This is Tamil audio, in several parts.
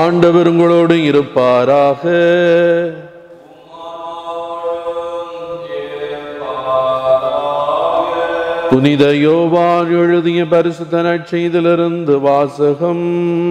ஆண்டவர் உங்களோடு இருப்பாராக புனித யோவான் எழுதிய பரிசுத்த நற்செய்திலிருந்து வாசகம்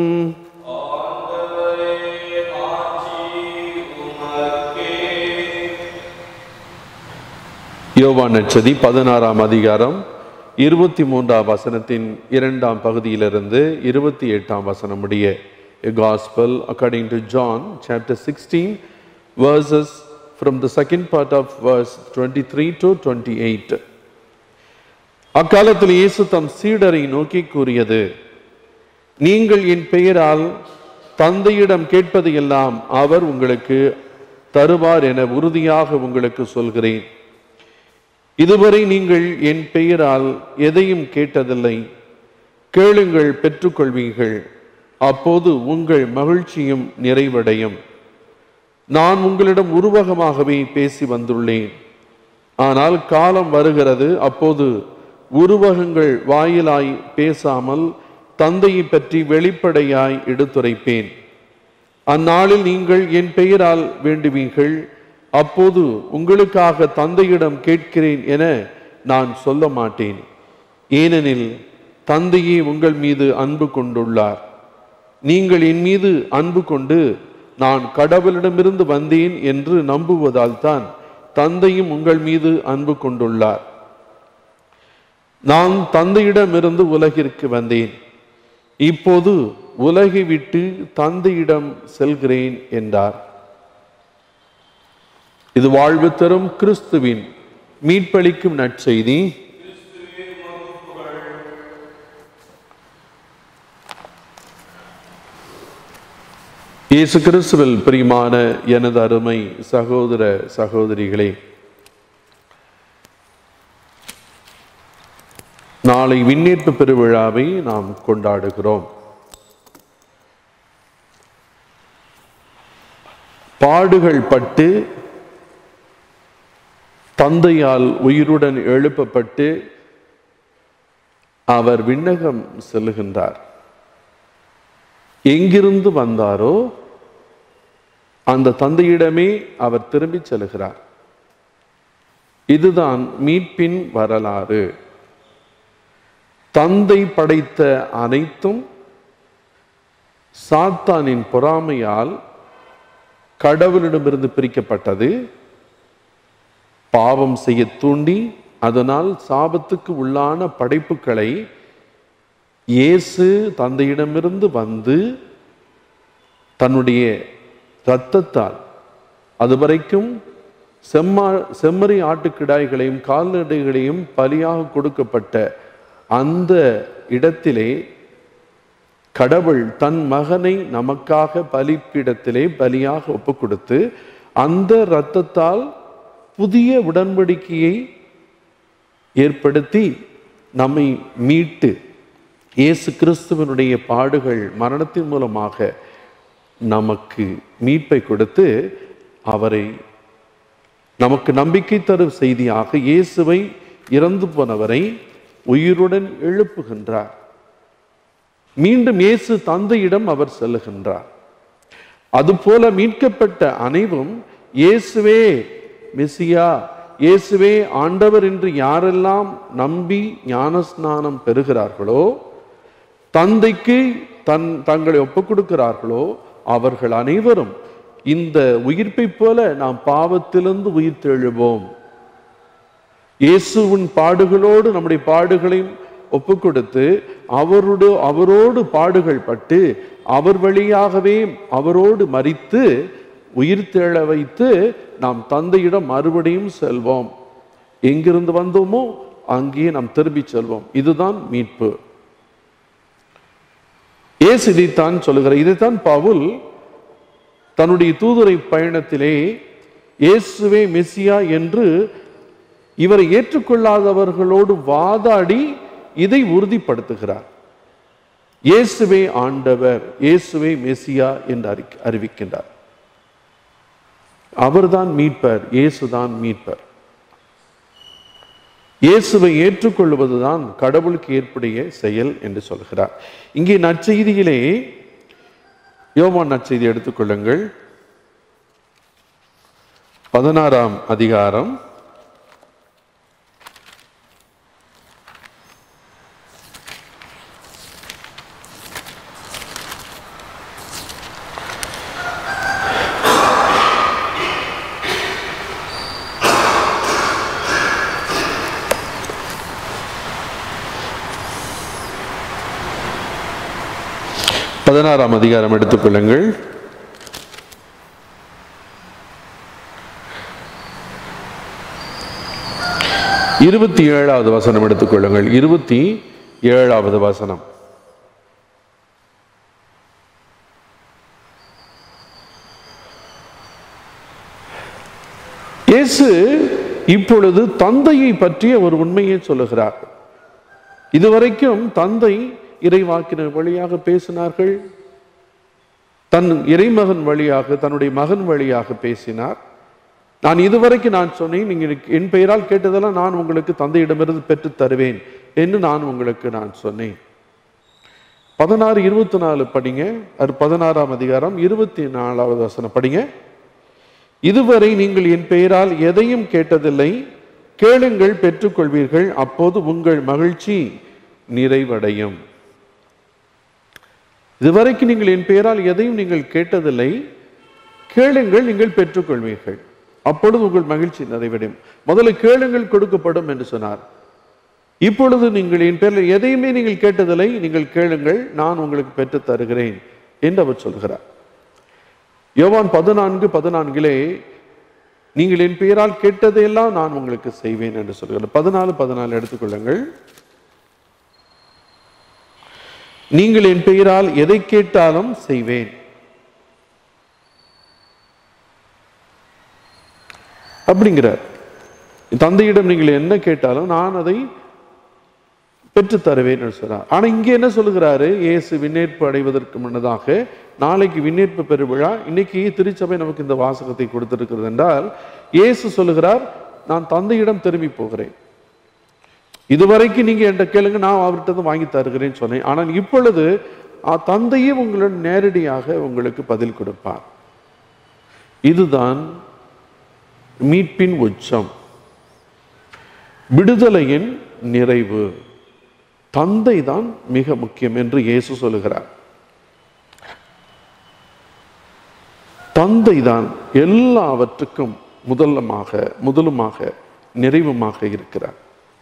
யோவான் நற்செய்தி பதினாறாம் அதிகாரம் இருபத்தி மூன்றாம் வசனத்தின் இரண்டாம் பகுதியிலிருந்து இருபத்தி எட்டாம் வசனம் உடைய gospel according to John chapter sixteen verses from the second part of verse 23 to 28 அக்காலத்தில் இயேசு தம் சீடரை நோக்கி கூறியது நீங்கள் என் பெயரால் தந்தையிடம் கேட்பது எல்லாம் அவர் உங்களுக்கு தருவார் என உறுதியாக உங்களுக்கு சொல்கிறேன் இதுவரை நீங்கள் என் பெயரால் எதையும் கேட்டதில்லை கேளுங்கள் பெற்றுக்கொள்வீர்கள் அப்போது உங்கள் மகிழ்ச்சியும் நிறைவடையும் நான் உங்களிடம் உருவகமாகவே பேசி வந்துள்ளேன் ஆனால் காலம் வருகிறது அப்போது உருவகங்கள் வாயிலாய் பேசாமல் தந்தையை பற்றி வெளிப்படையாய் எடுத்துரைப்பேன் அந்நாளில் நீங்கள் என் பெயரால் வேண்டுவீர்கள் அப்போது உங்களுக்காக தந்தையிடம் கேட்கிறேன் என நான் சொல்ல மாட்டேன் ஏனெனில் தந்தையே உங்கள் மீது அன்பு கொண்டுள்ளார் நீங்கள் என் மீது அன்பு கொண்டு நான் கடவுளிடமிருந்து வந்தேன் என்று நம்புவதால் தான் தந்தையும் உங்கள் மீது அன்பு கொண்டுள்ளார் நான் தந்தையிடமிருந்து உலகிற்கு வந்தேன் இப்போது உலகை விட்டு தந்தையிடம் செல்கிறேன் என்றார் இது வாழ்வு தரும் கிறிஸ்துவின் மீட்பளிக்கும் நற்செய்தி இயேசு கிறிஸ்துவில் பிரியமான எனது அருமை சகோதர சகோதரிகளே நாளை விண்ணேற்பு பெருவிழாவை நாம் கொண்டாடுகிறோம் பாடுகள் பட்டு தந்தையால் உயிருடன் எழுப்பப்பட்டு அவர் விண்ணகம் செல்லுகின்றார் எங்கிருந்து வந்தாரோ அந்த தந்தையிடமே அவர் திரும்பிச் செல்கிறார் இதுதான் மீட்பின் வரலாறு தந்தை படைத்த அனைத்தும் சாத்தானின் பொறாமையால் கடவுளிடமிருந்து பிரிக்கப்பட்டது பாவம் செய்ய தூண்டி அதனால் சாபத்துக்கு உள்ளான படைப்புகளை இயேசு தந்தையிடமிருந்து வந்து தன்னுடைய இரத்தத்தால் அதுவரைக்கும் செம்மா செம்மறி ஆட்டுக்கிடாய்களையும் கால்நடைகளையும் பலியாக கொடுக்கப்பட்ட அந்த இடத்திலே கடவுள் தன் மகனை நமக்காக பலிப்பிடத்திலே பலியாக ஒப்பு கொடுத்து அந்த இரத்தத்தால் புதிய உடன்படிக்கையை ஏற்படுத்தி நம்மை மீட்டு இயேசு கிறிஸ்துவனுடைய பாடுகள் மரணத்தின் மூலமாக நமக்கு மீட்பை கொடுத்து அவரை நமக்கு நம்பிக்கை தரும் செய்தியாக இயேசுவை இறந்து போனவரை உயிருடன் எழுப்புகின்றார் மீண்டும் இயேசு தந்தையிடம் அவர் செல்லுகின்றார் அதுபோல மீட்கப்பட்ட அனைவரும் இயேசுவே மெசியா இயேசுவே ஆண்டவர் என்று யாரெல்லாம் நம்பி ஞானஸ்நானம் பெறுகிறார்களோ தந்தைக்கு தன் தங்களை ஒப்புக் கொடுக்கிறார்களோ அவர்கள் அனைவரும் இந்த உயிர்ப்பை போல நாம் பாவத்திலிருந்து உயிர் தெழுவோம் இயேசுவின் பாடுகளோடு நம்முடைய பாடுகளையும் ஒப்பு கொடுத்து அவரோடு அவரோடு பாடுகள் பட்டு அவர் வழியாகவே அவரோடு மறித்து உயிர் தேழ வைத்து நாம் தந்தையிடம் மறுபடியும் செல்வோம் எங்கிருந்து வந்தோமோ அங்கேயே நாம் திரும்பி செல்வோம் இதுதான் மீட்பு ஏசு இதைத்தான் சொல்லுகிறார் இதைத்தான் பவுல் தன்னுடைய தூதுரை பயணத்திலே இயேசுவே மெசியா என்று இவரை ஏற்றுக்கொள்ளாதவர்களோடு வாதாடி இதை உறுதிப்படுத்துகிறார் இயேசுவே ஆண்டவர் இயேசுவே மெசியா என்று அறி அறிவிக்கின்றார் அவர்தான் மீட்பர் இயேசுதான் மீட்பர் இயேசுவை ஏற்றுக்கொள்வதுதான் கடவுளுக்கு ஏற்புடைய செயல் என்று சொல்கிறார் இங்கே நற்செய்தியிலே யோவான் நற்செய்தி எடுத்துக்கொள்ளுங்கள் பதினாறாம் அதிகாரம் பதினாறாம் அதிகாரம் எடுத்துக்கொள்ளுங்கள் இருபத்தி ஏழாவது வசனம் எடுத்துக்கொள்ளுங்கள் இருபத்தி ஏழாவது வசனம் இயேசு இப்பொழுது தந்தையை பற்றிய ஒரு உண்மையை சொல்லுகிறார் இதுவரைக்கும் தந்தை இறைவாக்கினர் வழியாக பேசினார்கள் தன் இறைமகன் வழியாக தன்னுடைய மகன் வழியாக பேசினார் நான் இதுவரைக்கும் நான் சொன்னேன் நீங்க எனக்கு என் பெயரால் கேட்டதெல்லாம் நான் உங்களுக்கு தந்தையிடமிருந்து பெற்றுத் தருவேன் என்று நான் உங்களுக்கு நான் சொன்னேன் பதினாறு இருபத்தி நாலு படிங்க அது பதினாறாம் அதிகாரம் இருபத்தி நாலாவது வசனம் படிங்க இதுவரை நீங்கள் என் பெயரால் எதையும் கேட்டதில்லை கேளுங்கள் பெற்றுக்கொள்வீர்கள் அப்போது உங்கள் மகிழ்ச்சி நிறைவடையும் இதுவரைக்கும் நீங்கள் என் பெயரால் எதையும் நீங்கள் கேட்டதில்லை கேளுங்கள் நீங்கள் பெற்றுக்கொள்வீர்கள் அப்பொழுது உங்கள் மகிழ்ச்சி நிறைவடையும் முதல்ல கேளுங்கள் கொடுக்கப்படும் என்று சொன்னார் இப்பொழுது நீங்கள் என் பேரில் எதையுமே நீங்கள் கேட்டதில்லை நீங்கள் கேளுங்கள் நான் உங்களுக்கு பெற்றுத் தருகிறேன் என்று அவர் சொல்கிறார் யோவான் பதினான்கு பதினான்கிலே நீங்கள் என் பெயரால் கேட்டதையெல்லாம் நான் உங்களுக்கு செய்வேன் என்று சொல்கிறார் பதினாலு பதினாலு எடுத்துக்கொள்ளுங்கள் நீங்கள் என் பெயரால் எதை கேட்டாலும் செய்வேன் அப்படிங்கிறார் தந்தையிடம் நீங்கள் என்ன கேட்டாலும் நான் அதை பெற்றுத் தருவேன் என்று சொல்றார் ஆனா இங்க என்ன சொல்லுகிறாரு இயேசு விண்ணேற்பு அடைவதற்கு முன்னதாக நாளைக்கு விண்ணேற்பு பெருவிழா இன்னைக்கு திருச்சபை நமக்கு இந்த வாசகத்தை கொடுத்திருக்கிறது என்றால் இயேசு சொல்லுகிறார் நான் தந்தையிடம் திரும்பி போகிறேன் இதுவரைக்கும் நீங்க என்கிட்ட கேளுங்க நான் அவர்கிட்ட தான் வாங்கி தருகிறேன்னு சொன்னேன் ஆனால் இப்பொழுது ஆ, தந்தையே உங்களுடன் நேரடியாக உங்களுக்கு பதில் கொடுப்பார் இதுதான் மீட்பின் உச்சம் விடுதலையின் நிறைவு தந்தை தான் மிக முக்கியம் என்று இயேசு சொல்லுகிறார் தந்தை தான் எல்லாவற்றுக்கும் முதலமாக முதலுமாக நிறைவுமாக இருக்கிறார்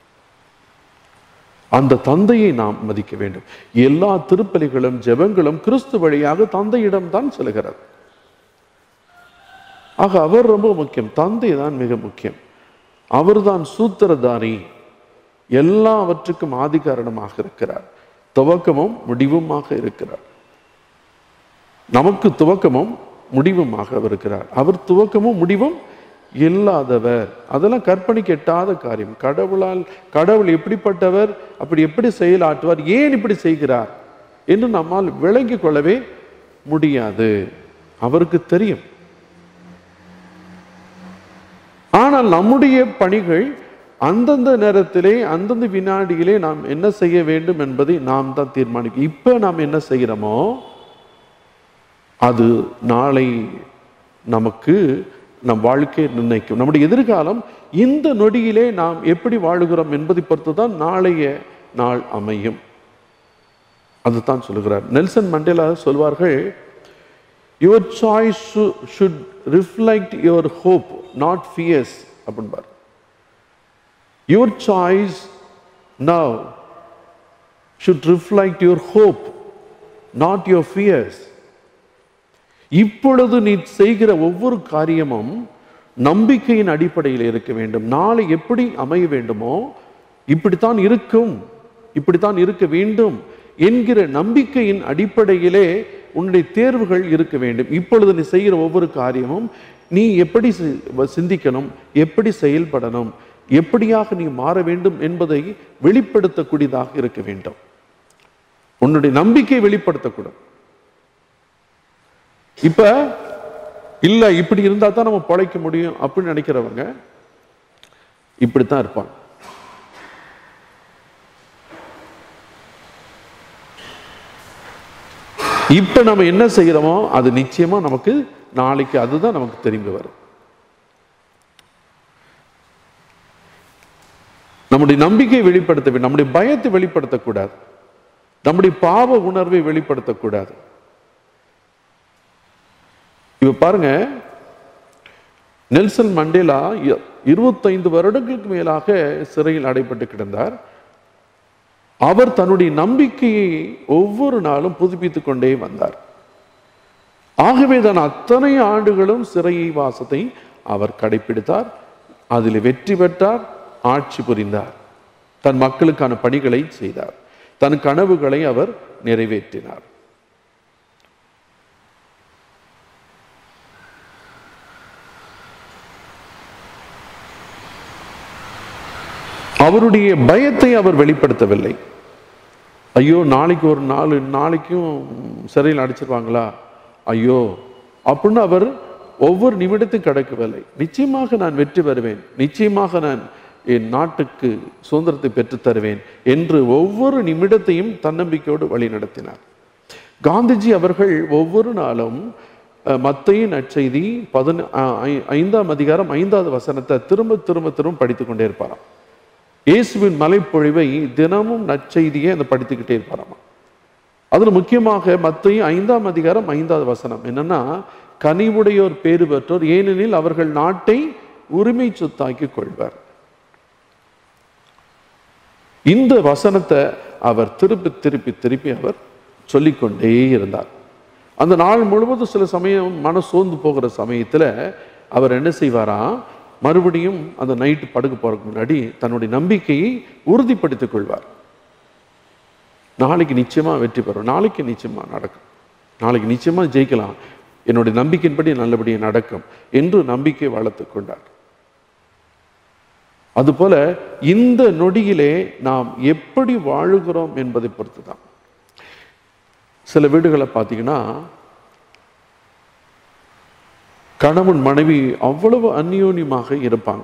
அந்த தந்தையை நாம் மதிக்க வேண்டும் எல்லா திருப்பலிகளும் ஜெபங்களும் கிறிஸ்து வழியாக தந்தையிடம் தான் செல்கிறது ஆக அவர் ரொம்ப முக்கியம் தந்தை தான் மிக முக்கியம் அவர்தான் சூத்திரதாரி எல்லாவற்றுக்கும் ஆதிகாரணமாக இருக்கிறார் துவக்கமும் முடிவுமாக இருக்கிறார் நமக்கு துவக்கமும் முடிவுமாக அவர் இருக்கிறார் அவர் துவக்கமும் முடிவும் இல்லாதவர் அதெல்லாம் கற்பனைக்கு எட்டாத காரியம் கடவுளால் கடவுள் எப்படிப்பட்டவர் அப்படி எப்படி செயலாற்றுவார் ஏன் இப்படி செய்கிறார் என்று நம்மால் விளங்கிக் கொள்ளவே முடியாது அவருக்கு தெரியும் ஆனால் நம்முடைய பணிகள் அந்தந்த நேரத்திலே அந்தந்த வினாடியிலே நாம் என்ன செய்ய வேண்டும் என்பதை நாம் தான் தீர்மானிக்கும் இப்ப நாம் என்ன செய்கிறோமோ அது நாளை நமக்கு நம் வாழ்க்கையை நிர்ணயிக்கும் நம்முடைய எதிர்காலம் இந்த நொடியிலே நாம் எப்படி வாழுகிறோம் என்பதை பொறுத்து தான் நாளைய நாள் அமையும் அதுதான் சொல்லுகிறார் நெல்சன் மண்டேலா சொல்வார்கள் your choice should reflect your hope not fears அப்படின்பார் your choice now should reflect your hope not your fears இப்பொழுது நீ செய்கிற ஒவ்வொரு காரியமும் நம்பிக்கையின் அடிப்படையில் இருக்க வேண்டும் நாளை எப்படி அமைய வேண்டுமோ இப்படித்தான் இருக்கும் இப்படித்தான் இருக்க வேண்டும் என்கிற நம்பிக்கையின் அடிப்படையிலே உன்னுடைய தேர்வுகள் இருக்க வேண்டும் இப்பொழுது நீ செய்கிற ஒவ்வொரு காரியமும் நீ எப்படி சி- சிந்திக்கணும் எப்படி செயல்படணும் எப்படியாக நீ மாற வேண்டும் என்பதை வெளிப்படுத்தக்கூடியதாக இருக்க வேண்டும் உன்னுடைய நம்பிக்கை வெளிப்படுத்தக்கூடும் இப்ப இல்ல இப்படி இருந்தா தான் நம்ம பிழைக்க முடியும் அப்படின்னு நினைக்கிறவங்க இப்படித்தான் இருப்பாங்க இப்ப நம்ம என்ன செய்யறோமோ அது நிச்சயமா நமக்கு நாளைக்கு அதுதான் நமக்கு திரும்பி வரும் நம்முடைய நம்பிக்கையை வெளிப்படுத்த வேண்டும் நம்முடைய பயத்தை வெளிப்படுத்தக்கூடாது நம்முடைய பாவ உணர்வை வெளிப்படுத்தக்கூடாது இப்ப பாருங்க நெல்சன் மண்டேலா இ- இருபத்தைந்து வருடங்களுக்கு மேலாக சிறையில் அடைப்பட்டு கிடந்தார் அவர் தன்னுடைய நம்பிக்கையை ஒவ்வொரு நாளும் புதுப்பித்துக் கொண்டே வந்தார் ஆகவே தான் அத்தனை ஆண்டுகளும் சிறை வாசத்தை அவர் கடைபிடித்தார் அதில் வெற்றி பெற்றார் ஆட்சி புரிந்தார் தன் மக்களுக்கான பணிகளை செய்தார் தன் கனவுகளை அவர் நிறைவேற்றினார் அவருடைய பயத்தை அவர் வெளிப்படுத்தவில்லை ஐயோ நாளைக்கு ஒரு நாலு நாளைக்கும் சிறையில் அடைச்சிருவாங்களா ஐயோ அப்படின்னு அவர் ஒவ்வொரு நிமிடத்தையும் கடக்கவில்லை நிச்சயமாக நான் வெற்றி பெறுவேன் நிச்சயமாக நான் என் நாட்டுக்கு சுதந்திரத்தை பெற்றுத் தருவேன் என்று ஒவ்வொரு நிமிடத்தையும் தன்னம்பிக்கையோடு வழி நடத்தினார் காந்திஜி அவர்கள் ஒவ்வொரு நாளும் அஹ், மத்தேயு நற்செய்தி பதின அஹ், ஐ- ஐந்தாம் அதிகாரம் ஐந்தாவது வசனத்தை திரும்ப திரும்ப திரும்ப படித்துக் கொண்டே இருப்பாராம் இயேசுவின் மலைப்பொழிவை தினமும் நற்செய்தியை அந்த படித்துக்கிட்டே இருப்பாராம் அதுல முக்கியமாக மத்தேயு ஐந்தாம் அதிகாரம் ஐந்தாவது வசனம் என்னன்னா கனிவுடையோர் பேறு பெற்றோர் ஏனெனில் அவர்கள் நாட்டை உரிமை சொத்தாக்கிக் கொள்வர் இந்த வசனத்தை அவர் திருப்பி திருப்பி திருப்பி அவர் சொல்லிக்கொண்டே இருந்தார் அந்த நாள் முழுவதும் சில சமயம் மன சோர்ந்து போகிற சமயத்துல அவர் என்ன செய்வாராம் மறுபடியும் அந்த நைட்டு படுக்க போறதுக்கு முன்னாடி தன்னுடைய நம்பிக்கையை உறுதிப்படுத்திக் கொள்வார் நாளைக்கு நிச்சயமா வெற்றி பெறும் நாளைக்கு நிச்சயமா நடக்கும் நாளைக்கு நிச்சயமா ஜெயிக்கலாம் என்னுடைய நம்பிக்கையின்படி நல்லபடியாக நடக்கும் என்று நம்பிக்கை வளர்த்துக் கொண்டார் அதுபோல இந்த நொடியிலே நாம் எப்படி வாழுகிறோம் என்பதை பொறுத்து தான் சில வீடுகளை பார்த்தீங்கன்னா கணவன் மனைவி அவ்வளவு அந்யோன்யமாக இருப்பாங்க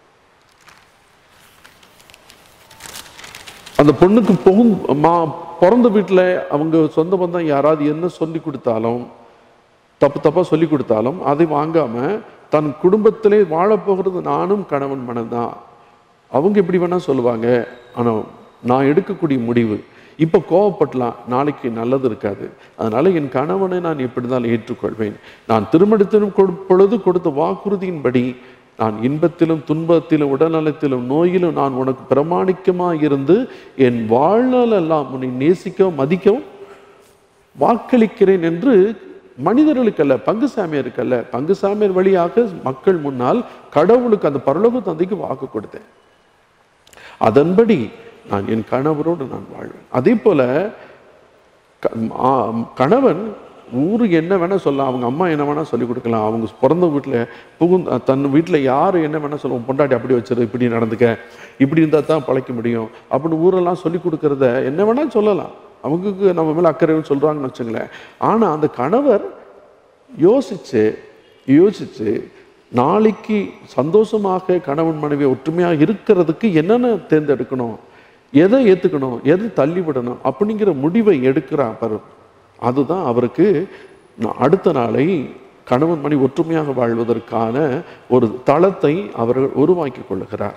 அந்த பொண்ணுக்கு புகும் மா பிறந்த வீட்டில் அவங்க சொந்த பந்தம் யாராவது என்ன சொல்லி கொடுத்தாலும் தப்பு தப்பாக சொல்லி கொடுத்தாலும் அதை வாங்காம தன் குடும்பத்திலே வாழப்போகிறது நானும் கணவன் மனம்தான் அவங்க எப்படி வேணா சொல்லுவாங்க ஆனால் நான் எடுக்கக்கூடிய முடிவு இப்போ கோவப்படலாம் நாளைக்கு நல்லது இருக்காது அதனால என் கணவனை நான் எப்படி தான் ஏற்றுக்கொள்வேன் நான் திருமணத்திலும் கொடு- பொழுது கொடுத்த வாக்குறுதியின்படி நான் இன்பத்திலும் துன்பத்திலும் உடல்நலத்திலும் நோயிலும் நான் உனக்கு பிரமாணிக்கமாக இருந்து என் வாழ்நாள் எல்லாம் உன்னை நேசிக்கவும் மதிக்கவும் வாக்களிக்கிறேன் என்று மனிதர்களுக்கல்ல பங்குசாமியருக்கல்ல பங்குசாமியர் வழியாக மக்கள் முன்னால் கடவுளுக்கு அந்த பரலோக தந்தைக்கு வாக்கு கொடுத்தேன் அதன்படி நான் என் கணவரோடு நான் வாழ்வேன் அதே போல க- ஆ, கணவன் ஊரு என்ன வேணா சொல்லலாம் அவங்க அம்மா என்ன வேணா சொல்லி கொடுக்கலாம் அவங்க பிறந்த வீட்டில் புகுந் தன் வீட்டில் யார் என்ன வேணா சொல்லுவோம் பொண்டாட்டி அப்படி வச்சிரு இப்படி நடந்துக்க இப்படி இருந்தால் தான் பழைக்க முடியும் அப்படின்னு ஊரெல்லாம் சொல்லி கொடுக்கறத என்ன வேணா சொல்லலாம் அவங்களுக்கு நம்ம மேலே அக்கறைன்னு சொல்கிறாங்கன்னு வச்சுங்களேன் ஆனால் அந்த கணவர் யோசிச்சு யோசிச்சு நாளைக்கு சந்தோஷமாக கணவன் மனைவி ஒற்றுமையாக இருக்கிறதுக்கு என்னென்ன தேர்ந்தெடுக்கணும் எதை ஏற்றுக்கணும் எதை தள்ளிவிடணும் அப்படிங்கிற முடிவை எடுக்கிறார் பாரு அதுதான் அவருக்கு நா- அடுத்த நாளை கணவன் மனைவி ஒற்றுமையாக வாழ்வதற்கான ஒரு தளத்தை அவர்கள் உருவாக்கி கொள்ளுகிறார்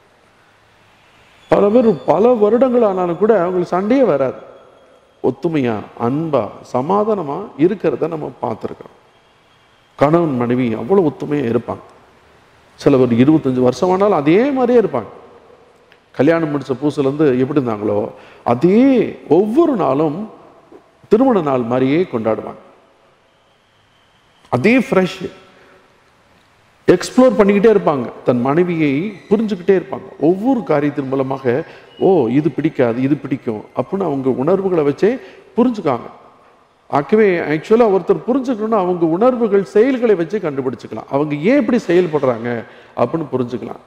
பல பேர் பல வருடங்கள் ஆனாலும் கூட அவங்களுக்கு சண்டையே வராது ஒத்துமையா அன்பா சமாதானமா இருக்கிறத நம்ம பார்த்துருக்கோம் கணவன் மனைவி அவ்வளோ ஒத்துமையா இருப்பாங்க சில ஒரு இருபத்தஞ்சு வருஷம் ஆனாலும் அதே மாதிரியே இருப்பாங்க கல்யாணம் முடிச்ச புதுசுலேருந்து எப்படி இருந்தாங்களோ அதே ஒவ்வொரு நாளும் திருமண நாள் மாதிரியே கொண்டாடுவாங்க அதே ஃப்ரெஷ் எக்ஸ்ப்ளோர் பண்ணிக்கிட்டே இருப்பாங்க தன் மனைவியை புரிஞ்சுக்கிட்டே இருப்பாங்க ஒவ்வொரு காரியத்தின் மூலமாக ஓ இது பிடிக்காது இது பிடிக்கும் அப்படின்னு அவங்க உணர்வுகளை வச்சே புரிஞ்சுக்காங்க ஆகவே ஆக்சுவலாக ஒருத்தர் புரிஞ்சுக்கணும்னா அவங்க உணர்வுகள் செயல்களை வச்சு கண்டுபிடிச்சுக்கலாம் அவங்க ஏன் இப்படி செயல்படுறாங்க அப்படின்னு புரிஞ்சுக்கலாம்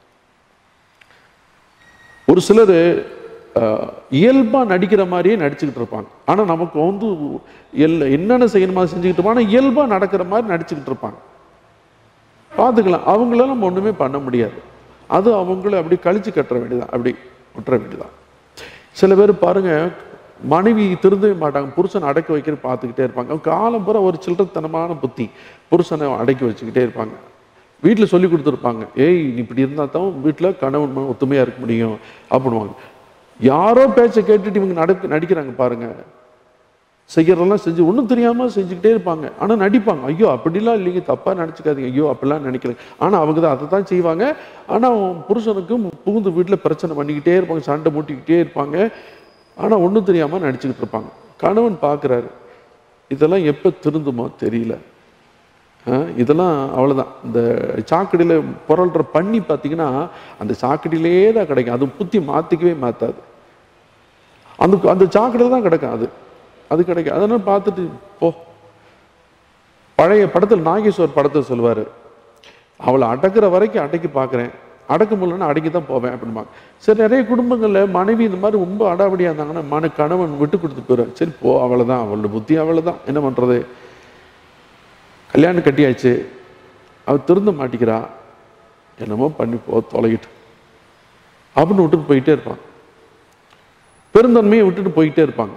ஒரு சிலர் இயல்பா நடிக்கிற மாதிரியே நடிச்சுக்கிட்டு இருப்பாங்க ஆனா நமக்கு வந்து எல்ல என்னென்ன செய்யணுமா செஞ்சுக்கிட்டு இருப்பாங்க ஆனா இயல்பா நடக்கிற மாதிரி நடிச்சுக்கிட்டு இருப்பாங்க பார்த்துக்கலாம் அவங்கள நம்ம ஒண்ணுமே பண்ண முடியாது அது அவங்கள அப்படி கழிச்சு கட்டுற வேண்டியதான் அப்படி விட்டுற வேண்டியதான் சில பேர் பாருங்க மனைவி திருந்தவே மாட்டாங்க புருஷனை அடக்கி வைக்கிற பார்த்துக்கிட்டே இருப்பாங்க அவங்க காலம் பூரா ஒரு சில்லறத்தனமான புத்தி புருஷனை அடக்கி வச்சுக்கிட்டே இருப்பாங்க வீட்டில் சொல்லி கொடுத்துருப்பாங்க ஏய் நீ இப்படி இருந்தால் தான் வீட்டில் கணவன் மகன் ஒத்துமையாக இருக்க முடியும் அப்படின்வாங்க யாரோ பேச்சை கேட்டுட்டு இவங்க நடக்க நடிக்கிறாங்க பாருங்க செய்யறதெல்லாம் செஞ்சு ஒன்றும் தெரியாமல் செஞ்சுக்கிட்டே இருப்பாங்க ஆனால் நடிப்பாங்க ஐயோ அப்படிலாம் இல்லைங்க தப்பாக நினச்சிக்காதீங்க ஐயோ அப்படிலாம் நினைக்கல ஆனால் அவங்க தான் அதை தான் செய்வாங்க ஆனால் புருஷனுக்கும் புகுந்து வீட்டில் பிரச்சனை பண்ணிக்கிட்டே இருப்பாங்க சண்டை மூட்டிக்கிட்டே இருப்பாங்க ஆனால் ஒன்றும் தெரியாமல் நடிச்சுக்கிட்டு இருப்பாங்க கணவன் பார்க்குறாரு இதெல்லாம் எப்போ திருந்துமோ தெரியல ஆ, இதெல்லாம் அவ்வளோதான் இந்த சாக்கடையில் புரள்ற பண்ணி பார்த்தீங்கன்னா அந்த சாக்கடையிலே தான் கிடைக்கும் அது புத்தி மாற்றிக்கவே மாற்றாது அந்த அந்த சாக்கடையில் தான் கிடக்கும் அது அது கிடைக்கும் அதெல்லாம் பார்த்துட்டு போ பழைய படத்தில் நாகேஸ்வர் படத்தை சொல்லுவார் அவளை அடக்குற வரைக்கும் அடக்கி பார்க்குறேன் அடக்க முடியலன்னா அடக்கி தான் போவேன் அப்படிம்பாங்க சரி நிறைய குடும்பங்களில் மனைவி இந்த மாதிரி ரொம்ப அடாவடியாக இருந்தாங்கன்னா மன கணவன் விட்டு கொடுத்து போயிடுவார் சரி போ அவ்வளோதான் அவளோட புத்தி அவ்வளோதான் என்ன பண்ணுறது கல்யாணம் கட்டியாச்சு அவள் திருந்த மாட்டிக்கிறா என்னமோ பண்ணி போ தொலைகிட்டு அப்படின்னு விட்டுட்டு போயிட்டே இருப்பாங்க பெருந்தன்மையை விட்டுட்டு போயிட்டே இருப்பாங்க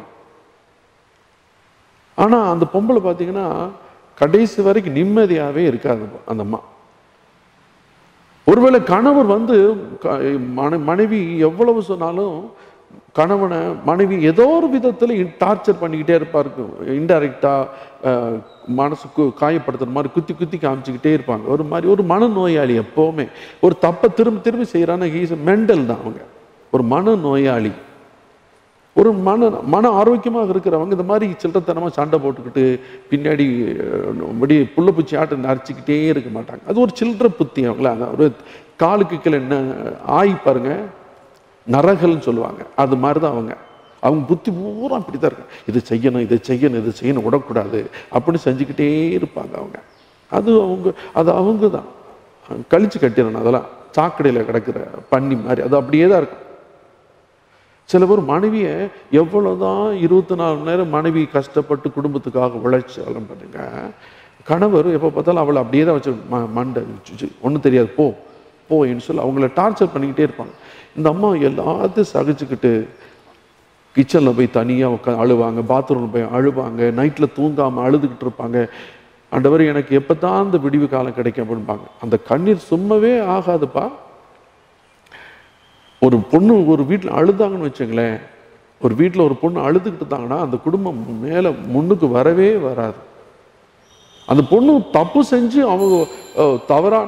ஆனா அந்த பொம்பளை பார்த்தீங்கன்னா கடைசி வரைக்கும் நிம்மதியாவே இருக்காது அந்த அம்மா ஒருவேளை கணவர் வந்து க- மன- மனைவி எவ்வளவு சொன்னாலும் கணவனை மனைவி ஏதோ ஒரு விதத்தில் டார்ச்சர் பண்ணிக்கிட்டே இருப்பாரு இன்டைரக்டா மனசுக்கு காயப்படுத்துற மாதிரி குத்தி குத்தி காமிச்சுக்கிட்டே இருப்பாங்க ஒரு மாதிரி ஒரு மனநோயாளி எப்போவுமே ஒரு தப்பை திரும்ப திரும்பி செய்கிறான்னா ஹீஸ் மெண்டல் தான் அவங்க ஒரு மனநோயாளி ஒரு மன மன ஆரோக்கியமாக இருக்கிறவங்க இந்த மாதிரி சில்லறத்தனமாக சண்டை போட்டுக்கிட்டு பின்னாடி இப்படி புள்ள பூச்சி ஆட்டை நரைச்சிக்கிட்டே இருக்க மாட்டாங்க அது ஒரு சில்லற புத்தி அவங்கள அந்த ஒரு காலுக்கு கீழே என்ன ஆய் பாருங்க நரகல்னு சொல்லுவாங்க அது மாதிரி தான் அவங்க அவங்க புத்தி பூரா அப்படி தான் இருக்கு இது செய்யணும் இதை செய்யணும் இதை செய்யணும் விடக்கூடாது அப்படின்னு செஞ்சுக்கிட்டே இருப்பாங்க அவங்க அது அவங்க அது அவங்க தான் கழிச்சு கட்டிடணும் அதெல்லாம் சாக்கடையில் கிடக்கிற பன்னி மாதிரி அது அப்படியே தான் இருக்கும் சில பேர் மனைவியை எவ்வளவுதான் இருபத்தி நாலு மணி நேரம் மனைவி கஷ்டப்பட்டு குடும்பத்துக்காக உழைச்சாலும் பண்ணுங்க கணவர் எப்போ பார்த்தாலும் அவளை அப்படியே தான் வச்சு ம மண்டை ஒன்றும் தெரியாது போ போயின்னு சொல்லி அவங்கள டார்ச்சர் பண்ணிக்கிட்டே இருப்பாங்க இந்த அம்மா எல்லாத்தையும் சகிச்சுக்கிட்டு கிச்சனில் போய் தனியாக உட்கா அழுவாங்க பாத்ரூமில் போய் அழுவாங்க நைட்டில் தூங்காமல் அழுதுகிட்டு இருப்பாங்க ஆண்டவர் எனக்கு எப்போ தான் அந்த விடிவு காலம் கிடைக்கும் அப்படிம்பாங்க அந்த கண்ணீர் சும்மவே ஆகாதுப்பா ஒரு பொண்ணு ஒரு வீட்டில் அழுதாங்கன்னு வச்சுங்களேன் ஒரு வீட்டில் ஒரு பொண்ணு அழுதுகிட்டு இருந்தாங்கன்னா அந்த குடும்பம் மேலே முன்னுக்கு வரவே வராது அந்த பொண்ணு தப்பு செஞ்சு அவங்க அஹ், தவறான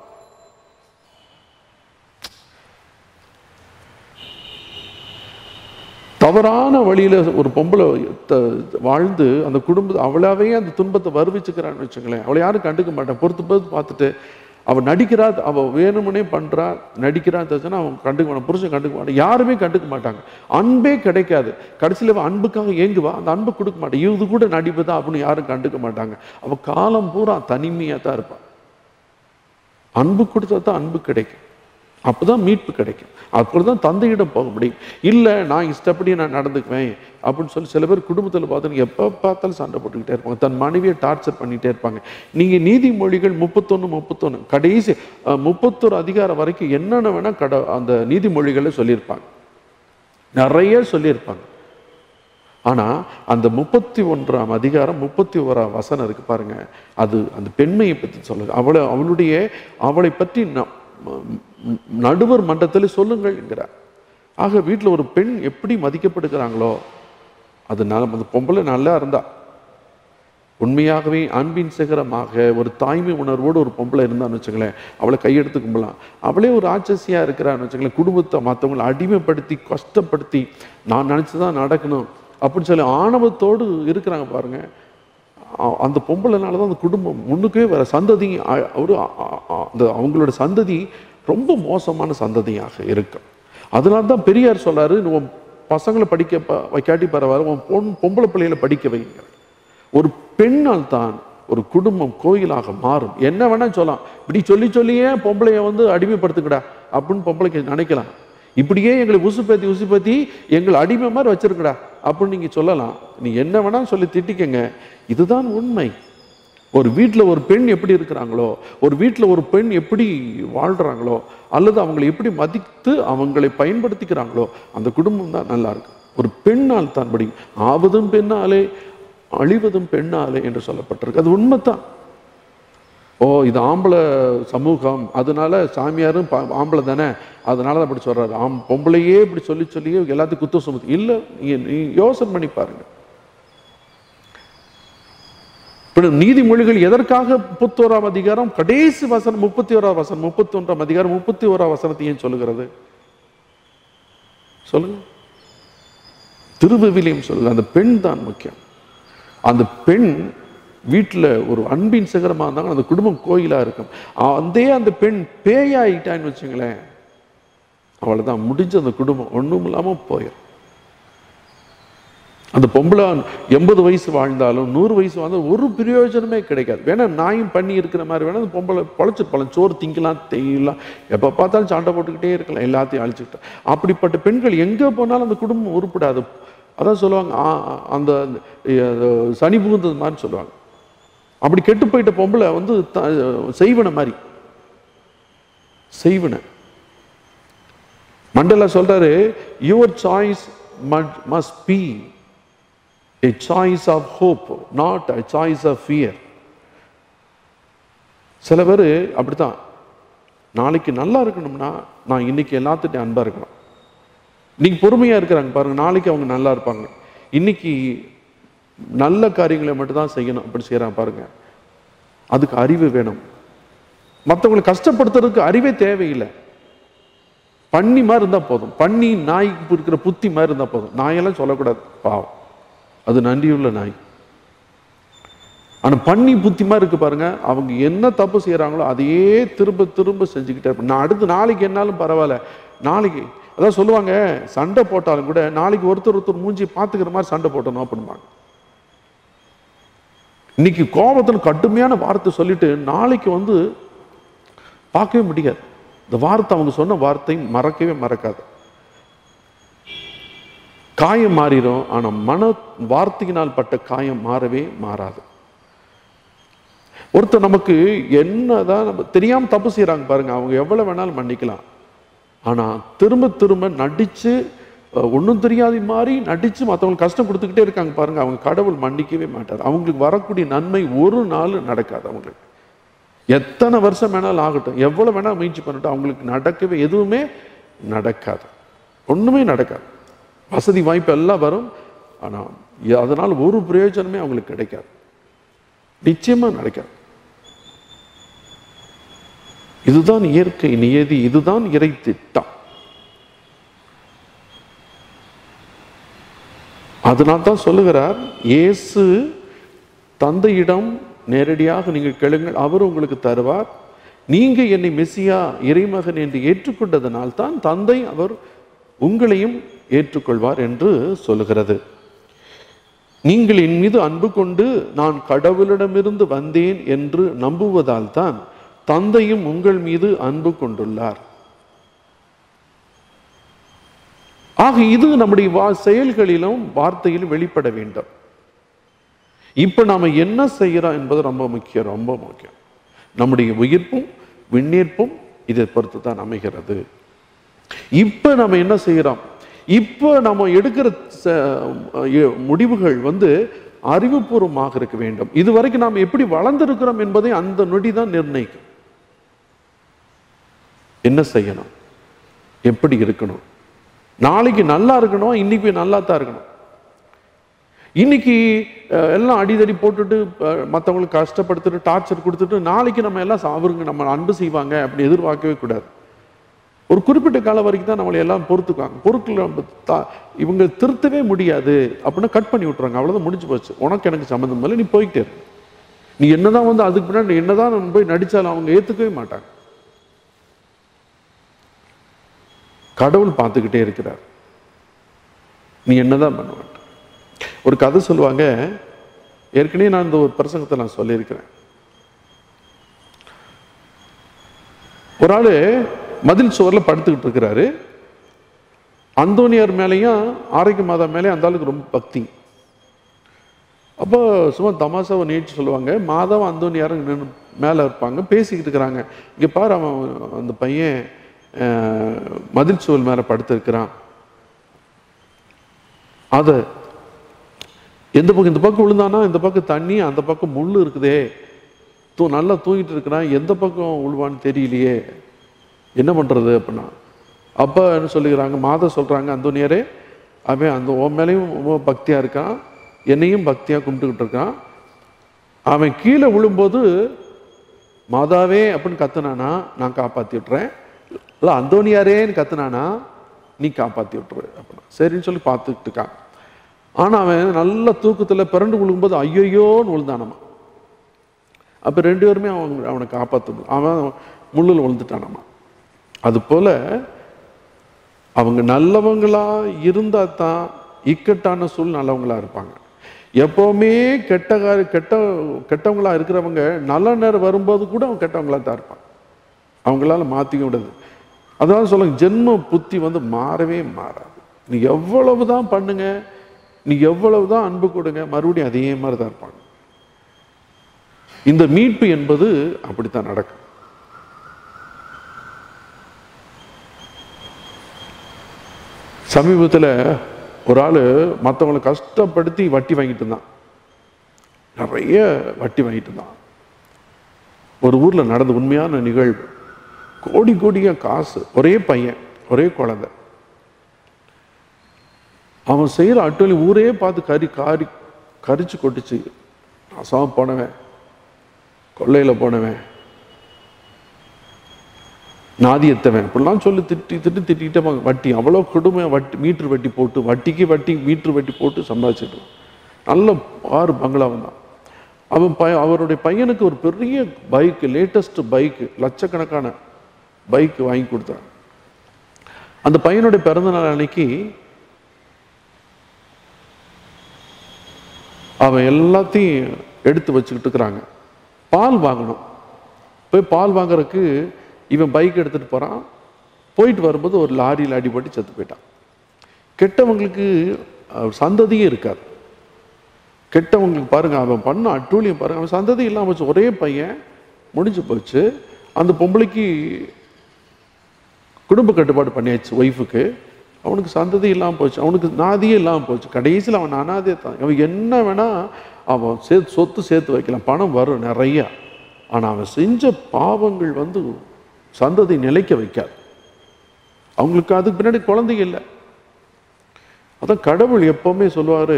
தவறான வழியில ஒரு பொம்பளை த- வாழ்ந்து அந்த குடும்ப அவளாவே அந்த துன்பத்தை வருவிச்சுக்கிறான்னு வச்சுங்களேன் அவளை யாரும் கண்டுக்க மாட்டான் பொறுத்து பொறுத்து பார்த்துட்டு அவ நடிக்கிறா அவ வேணுமனே பண்றா நடிக்கிறா தெரிஞ்சுன்னா அவன் கண்டுக்க மாட்டான் புருஷன் கண்டுக்க மாட்டான் யாருமே கண்டுக்க மாட்டாங்க அன்பே கிடைக்காது கடைசியில் அவ அன்புக்காக ஏங்குவா அந்த அன்பு கொடுக்க மாட்டான் இது கூட நடிப்பு தான் அப்படின்னு யாரும் கண்டுக்க மாட்டாங்க அவ காலம் பூரா தனிமையா தான் இருப்பான் அன்பு கொடுத்தா தான் அன்பு கிடைக்கும் அப்பதான் மீட்பு கிடைக்கும் அப்படிதான் தந்தையிடம் போக முடியும் இல்லை நான் இஷ்டப்படி நான் நடந்துக்குவேன் அப்படின்னு சொல்லி சில பேர் குடும்பத்தில் பார்த்தீங்கன்னா எப்போ பார்த்தாலும் சண்டை போட்டுக்கிட்டே இருப்பாங்க தன் மனைவியை டார்ச்சர் பண்ணிகிட்டே இருப்பாங்க நீங்கள் நீதிமொழிகள் முப்பத்தொன்று முப்பத்தொன்று கடைசி அஹ், முப்பத்தொரு அதிகாரம் வரைக்கும் என்னென்ன வேணால் கட அந்த நீதிமொழிகளை சொல்லியிருப்பாங்க நிறைய சொல்லியிருப்பாங்க ஆனா அந்த முப்பத்தி ஒன்றாம் அதிகாரம் முப்பத்தி ஓராம் வசனம் இருக்கு பாருங்க அது அந்த பெண்மையை பற்றி சொல்லுது அவளை அவளுடைய அவளை பற்றி ந- ம- ம- நடுவர் மன்றத்தில் சொல்லுங்கள் என்கிறார் ஆக வீட்டில் ஒரு பெண் எப்படி மதிக்கப்படுகிறாங்களோ அது ந- அந்த பொம்பளை நல்லா இருந்தா உண்மையாகவே அன்பின் சிகரமாக ஒரு தாய்மை உணர்வோடு ஒரு பொம்பளை இருந்தான்னு வச்சுங்களேன் அவளை கையெடுத்து கும்பலாம் அவளே ஒரு ஆட்சசியா இருக்கிறான்னு வச்சுங்களேன் குடும்பத்தை மற்றவங்களை அடிமைப்படுத்தி கஷ்டப்படுத்தி நான் நினச்சி தான் நடக்கணும் அப்படின்னு சொல்லி ஆணவத்தோடு இருக்கிறாங்க பாருங்க அ- அந்த பொம்பளைனால தான் அந்த குடும்பம் முன்னுக்கே வர சந்ததி அ- ஒரு அ- அ- அ- அந்த அவங்களோட சந்ததி ரொம்ப மோசமான சந்ததியாக இருக்கும் அதனால தான் பெரியார் சொல்றாரு "நீ உன் பசங்களை படிக்க ப- வைக்காட்டி பரவாயில்ல உன் பொன் பொம்பளை பிள்ளைகளை படிக்க வைங்க ஒரு பெண்ணால் தான் ஒரு குடும்பம் கோயிலாக மாறும் என்ன வேணா சொல்லலாம் இப்படி சொல்லி சொல்லியே பொம்பளைய வந்து அடிமைப்படுத்துக்கடா அப்படின்னு பொம்பளைக்கு நினைக்கலாம் இப்படியே எங்களை உசுப்பேத்தி உசுப்பேத்தி எங்களை அடிமை மாதிரி வச்சிருக்கடா அப்படின்னு நீங்க சொல்லலாம் நீ என்ன வேணா சொல்லி திட்டிக்கங்க இதுதான் உண்மை ஒரு வீட்டில் ஒரு பெண் எப்படி இருக்கிறாங்களோ ஒரு வீட்டில் ஒரு பெண் எப்படி வாழ்றாங்களோ அல்லது அவங்களை எப்படி மதித்து அவங்களை பயன்படுத்திக்கிறாங்களோ அந்த குடும்பம் தான் நல்லா இருக்கும் ஒரு பெண்ணால் தான் முடியும் ஆவதும் பெண்ணாலே அழிவதும் பெண்ணாலே என்று சொல்லப்பட்டிருக்கு அது உண்மைதான் ஓ இது ஆம்பளை சமூகம் அதனால சாமியாரும் பா- ஆம்பளை தானே அதனால தான் அப்படி சொல்றாரு ஆம் பொம்பளையே இப்படி சொல்லி சொல்லியே எல்லாத்தையும் குத்தம் சுமத்து இல்லை நீ நீ யோசனை பண்ணி பாருங்க இப்ப நீதிமொழிகள் எதற்காக முப்பத்தோராம் அதிகாரம் கடைசி வசனம் முப்பத்தி ஓராம் வசனம் முப்பத்தி ஒன்றாம் அதிகாரம் முப்பத்தி ஓராம் வசனத்தை ஏன் சொல்லுகிறது சொல்லுங்க திருவிவிலியம் சொல்லுங்க அந்த பெண் தான் முக்கியம் அந்த பெண் வீட்டில் ஒரு அன்பின் சிகரமாக இருந்தாங்க அந்த குடும்பம் கோயிலாக இருக்கும் அதே அந்த பெண் பேயாயிட்டான்னு வச்சுங்களேன் அவளை தான் முடிஞ்ச அந்த குடும்பம் ஒன்றும் இல்லாமல் போயிடும் அந்த பொம்பளை எண்பது வயசு வாழ்ந்தாலும் நூறு வயசு வாழ்ந்தாலும் ஒரு பிரயோஜனமே கிடைக்காது வேணா நாயும் பண்ணி இருக்கிற மாதிரி வேணா அந்த பொம்பளை பொழைச்சு பழம் சோறு திங்கலாம் தெரியலாம் எப்போ பார்த்தாலும் சண்டை போட்டுக்கிட்டே இருக்கலாம் எல்லாத்தையும் அழிச்சுக்கிட்டு அப்படிப்பட்ட பெண்கள் எங்கே போனாலும் அந்த குடும்பம் உருப்படாது அதான் சொல்லுவாங்க ஆ, ஆ, அந்த அந்த சனி புகுந்தது மாதிரி சொல்லுவாங்க அப்படி கெட்டு போயிட்ட பொம்பளை வந்து த- செய்வன மாதிரி செய்வன மண்டலா சொல்றாரு your choice must be a choice of hope not a choice of fear சில பேர் அப்படித்தான் நாளைக்கு நல்லா இருக்கணும்னா நான் இன்னைக்கு எல்லாத்துட்டையும் அன்பா இருக்கணும் இன்னைக்கு பொறுமையா இருக்கிறாங்க பாருங்க நாளைக்கு அவங்க நல்லா இருப்பாங்க இன்னைக்கு நல்ல காரியங்களை மட்டும் தான் செய்யணும் அப்படி செய்யறாங்க பாருங்க அதுக்கு அறிவு வேணும் மற்றவங்களை கஷ்டப்படுத்துறதுக்கு அறிவே தேவையில்லை பண்ணி மாதிரி இருந்தா போதும் பண்ணி நாய்க்கு இருக்கிற புத்தி மாதிரி இருந்தா போதும் நாயெல்லாம் சொல்லக்கூடாது பாவம் அது நன்றியுள்ள நாய் ஆனா பண்ணி புத்தி மாதிரி இருக்கு பாருங்க அவங்க என்ன தப்பு செய்யறாங்களோ அதையே திரும்ப திரும்ப செஞ்சுக்கிட்டே இருப்பாங்க நான் அடுத்து நாளைக்கு என்னாலும் பரவாயில்ல நாளைக்கு அதான் சொல்லுவாங்க சண்டை போட்டாலும் கூட நாளைக்கு ஒருத்தர் ஒருத்தர் மூஞ்சி பார்த்துக்கிற மாதிரி சண்டை போட்டணும் அப்படிம்பாங்க இன்னைக்கு கோபத்தில் கடுமையான வார்த்தை சொல்லிட்டு நாளைக்கு வந்து பார்க்கவே முடியாது இந்த வார்த்தை அவங்க சொன்ன வார்த்தை மறக்கவே மறக்காது காயம் மாறிடும் ஆனா மன வார்த்தையினால் பட்ட காயம் மாறவே மாறாது ஒருத்தர் நமக்கு என்னதான் நம்ம தெரியாம தப்பு செய்றாங்க பாருங்க அவங்க எவ்வளவு வேணாலும் மன்னிக்கலாம் ஆனா திரும்ப திரும்ப நடிச்சு ஒன்றும் தெரியாத மாதிரி நடிச்சு மற்றவங்களுக்கு கஷ்டம் கொடுத்துக்கிட்டே இருக்காங்க பாருங்க அவங்க கடவுள் மன்னிக்கவே மாட்டார் அவங்களுக்கு வரக்கூடிய நன்மை ஒரு நாள் நடக்காது அவங்களுக்கு எத்தனை வருஷம் வேணாலும் ஆகட்டும் எவ்வளவு வேணாலும் முயற்சி பண்ணட்டும் அவங்களுக்கு நடக்கவே எதுவுமே நடக்காது ஒண்ணுமே நடக்காது வசதி வாய்ப்பு எல்லாம் வரும் ஆனா எ- அதனால ஒரு பிரயோஜனமே அவங்களுக்கு கிடைக்காது நிச்சயமா நடக்காது இதுதான் இயற்கை நியதி இதுதான் இறை திட்டம் அதனால் தான் சொல்லுகிறார் இயேசு தந்தையிடம் நேரடியாக நீங்கள் கேளுங்கள் அவர் உங்களுக்கு தருவார் நீங்க என்னை மெசியா இறைமகன் என்று ஏற்றுக்கொண்டதனால் தான் தந்தை அவர் உங்களையும் ஏற்றுக்கொள்வார் என்று சொல்லுகிறது நீங்கள் என் மீது அன்பு கொண்டு நான் கடவுளிடமிருந்து வந்தேன் என்று நம்புவதால் தான் தந்தையும் உங்கள் மீது அன்பு கொண்டுள்ளார் ஆக இது நம்முடைய வா செயல்களிலும் வார்த்தையிலும் வெளிப்பட வேண்டும் இப்ப நாம என்ன செய்யறோம் என்பது ரொம்ப முக்கியம் ரொம்ப முக்கியம் நம்முடைய உயிர்ப்பும் விண்ணீர்ப்பும் இதை பொறுத்து தான் அமைகிறது இப்ப நம்ம என்ன செய்யறோம் இப்ப நம்ம எடுக்கிற ச- எ- முடிவுகள் வந்து அறிவுபூர்வமாக இருக்க வேண்டும் இதுவரைக்கும் நாம் எப்படி வளர்ந்திருக்கிறோம் என்பதை அந்த நொடி தான் நிர்ணயிக்கும் என்ன செய்யணும் எப்படி இருக்கணும் நாளைக்கு நல்லா இருக்கணும் இன்னைக்கு நல்லா தான் இருக்கணும் இன்னைக்கு அஹ், எல்லாம் அடிதடி போட்டுட்டு அஹ், மத்தவங்களுக்கு கஷ்டப்படுத்திட்டு டார்ச்சர் கொடுத்துட்டு நாளைக்கு நம்ம எல்லாம் சா- அவருங்க நம்ம அன்பு செய்வாங்க அப்படி எதிர்பார்க்கவே கூடாது ஒரு குறிப்பிட்ட காலம் வரைக்கும் தான் நம்மளை எல்லாம் பொறுத்துக்குவாங்க பொறுக்கல நம்ம தா- இவங்க திருத்தவே முடியாது அப்படின்னா கட் பண்ணி விட்டுறாங்க அவ்வளவுதான் முடிஞ்சு போச்சு உனக்கு எனக்கு சம்மந்தம் இல்லை நீ போய்கிட்டே இரு. நீ என்னதான் வந்து அதுக்கு பின்னாடி நீ என்னதான் நம்ம போய் நடிச்சாலும் அவங்க ஏத்துக்கவே மாட்டாங்க கடவுள் பார்த்துக்கிட்டே இருக்கிறார் நீ என்னதான் பண்ண மாட்ட ஒரு கதை சொல்லுவாங்க ஏற்கனவே நான் இந்த ஒரு பிரசங்கத்தை நான் சொல்லியிருக்கிறேன் ஒரு ஆளு மதில் சுவர்ல படுத்துக்கிட்டு இருக்கிறாரு அந்தோனியார் மேலேயும் ஆரோக்கிய மாதா மேலேயும் அந்த ஆளுக்கு ரொம்ப பக்தி அப்போ சும்மா தமாஷாவை நீச்சு சொல்லுவாங்க மாதவன் அந்தோனியாரும் நின்னு மேலே இருப்பாங்க பேசிக்கிட்டு இருக்கிறாங்க இங்கே பாரு அவன் அந்த பையன் அஹ், மதில் சுவல் மேலே படுத்திருக்கிறான் அதை எந்த பக்கம் இந்த பக்கம் விழுந்தானா இந்த பக்கம் தண்ணி அந்த பக்கம் முள் இருக்குதே தூ நல்லா தூங்கிட்டு இருக்கிறான் எந்த பக்கம் விழுவான்னு தெரியலையே என்ன பண்றது அப்படின்னா அப்போ என்ன சொல்லுகிறாங்க மாதா சொல்றாங்க அந்தோனியாரே அவன் அந்த உன் மேலேயும் ரொம்ப பக்தியா இருக்கான் என்னையும் பக்தியா கும்பிட்டுக்கிட்டு இருக்கான் அவன் கீழே விழும்போது மாதாவே அப்படின்னு கத்துனானா நான் காப்பாத்தி விட்டுறேன் இல்லை அந்தோனியாரேன்னு கத்துனானா நீ காப்பாத்தி விட்டுரு அப்படின்னா சரின்னு சொல்லி பார்த்துக்கிட்டு இருக்கான் ஆனா அவன் நல்ல தூக்கத்துல பிறண்டு விழுகும்போது ஐயோயோன்னு விழுந்தானம்மா அப்ப ரெண்டு பேருமே அவன் அவனை காப்பாற்றணும் அவன் முள்ளில் விழுந்துட்டானாமா அது போல அவங்க நல்லவங்களா இருந்தா தான் இக்கட்டான சூழ் நல்லவங்களா இருப்பாங்க எப்பவுமே கெட்ட காரி கெட்ட கெட்டவங்களா இருக்கிறவங்க நல்ல நேரம் வரும்போது கூட அவன் கெட்டவங்களா தான் இருப்பான் அவங்களால மாத்திக்க விடாது அதான் சொல்லுங்க ஜென்ம புத்தி வந்து மாறவே மாறாது நீ எவ்வளவு தான் பண்ணுங்க நீ எவ்வளவு தான் அன்பு கொடுங்க மறுபடியும் அதே மாதிரி தான் இருப்பாங்க இந்த மீட்பு என்பது அப்படித்தான் நடக்கும் சமீபத்தில் ஒரு ஆள் மற்றவங்களை கஷ்டப்படுத்தி வட்டி வாங்கிட்டு இருந்தான் நிறைய வட்டி வாங்கிட்டு இருந்தான் ஒரு ஊரில் நடந்த உண்மையான நிகழ்வு கோடி கோடியாக காசு ஒரே பையன் ஒரே குழந்தை அவன் செய்கிற அட்டொலி ஊரே பார்த்து கறி காரி கரிச்சு கொட்டுச்சு அசாம போனவன் கொள்ளையில் போனவன் நாதியத்தவன் இப்படிலாம் சொல்லி திட்டி திட்டி திட்டிகிட்டே போங்க வட்டி அவ்வளோ கொடுமை வட்டி மீட்ரு வட்டி போட்டு வட்டிக்கு வட்டி மீட்ரு வட்டி போட்டு சம்பாதிச்சிட்டு நல்ல ஆறு பங்களாவன் தான் அவன் பைய அவருடைய பையனுக்கு ஒரு பெரிய பைக்கு லேட்டஸ்ட் பைக்கு லட்சக்கணக்கான பைக் வாங்கி கொடுத்தான் அந்த பையனுடைய பிறந்த நாள் அன்னைக்கு அவன் எல்லாத்தையும் எடுத்து வச்சுக்கிட்டு இருக்கிறாங்க பால் வாங்கணும் போய் பால் வாங்குறதுக்கு இவன் பைக் எடுத்துட்டு போறான் போயிட்டு வரும்போது ஒரு லாரியில் அடிபட்டு செத்து போயிட்டான் கெட்டவங்களுக்கு அஹ், சந்ததியே இருக்காது கெட்டவங்களுக்கு பாருங்க அவன் பண்ண அட்டூழியம் பாருங்க அவன் சந்ததி இல்லாம போச்சு ஒரே பையன் முடிஞ்சு போச்சு அந்த பொம்பளைக்கு குடும்ப கட்டுப்பாடு பண்ணியாச்சு ஒய்ஃபுக்கு அவனுக்கு சந்ததி இல்லாமல் போச்சு அவனுக்கு நாதியே இல்லாமல் போச்சு கடைசியில் அவன் அனாதே தான் அவன் என்ன வேணா அவன் சேர்த்து சொத்து சேர்த்து வைக்கலாம் பணம் வரும் நிறையா ஆனால் அவன் செஞ்ச பாவங்கள் வந்து சந்ததி நிலைக்க வைக்காது அவங்களுக்கு அதுக்கு பின்னாடி குழந்தைங்க இல்லை அதான் கடவுள் எப்பவுமே சொல்லுவாரு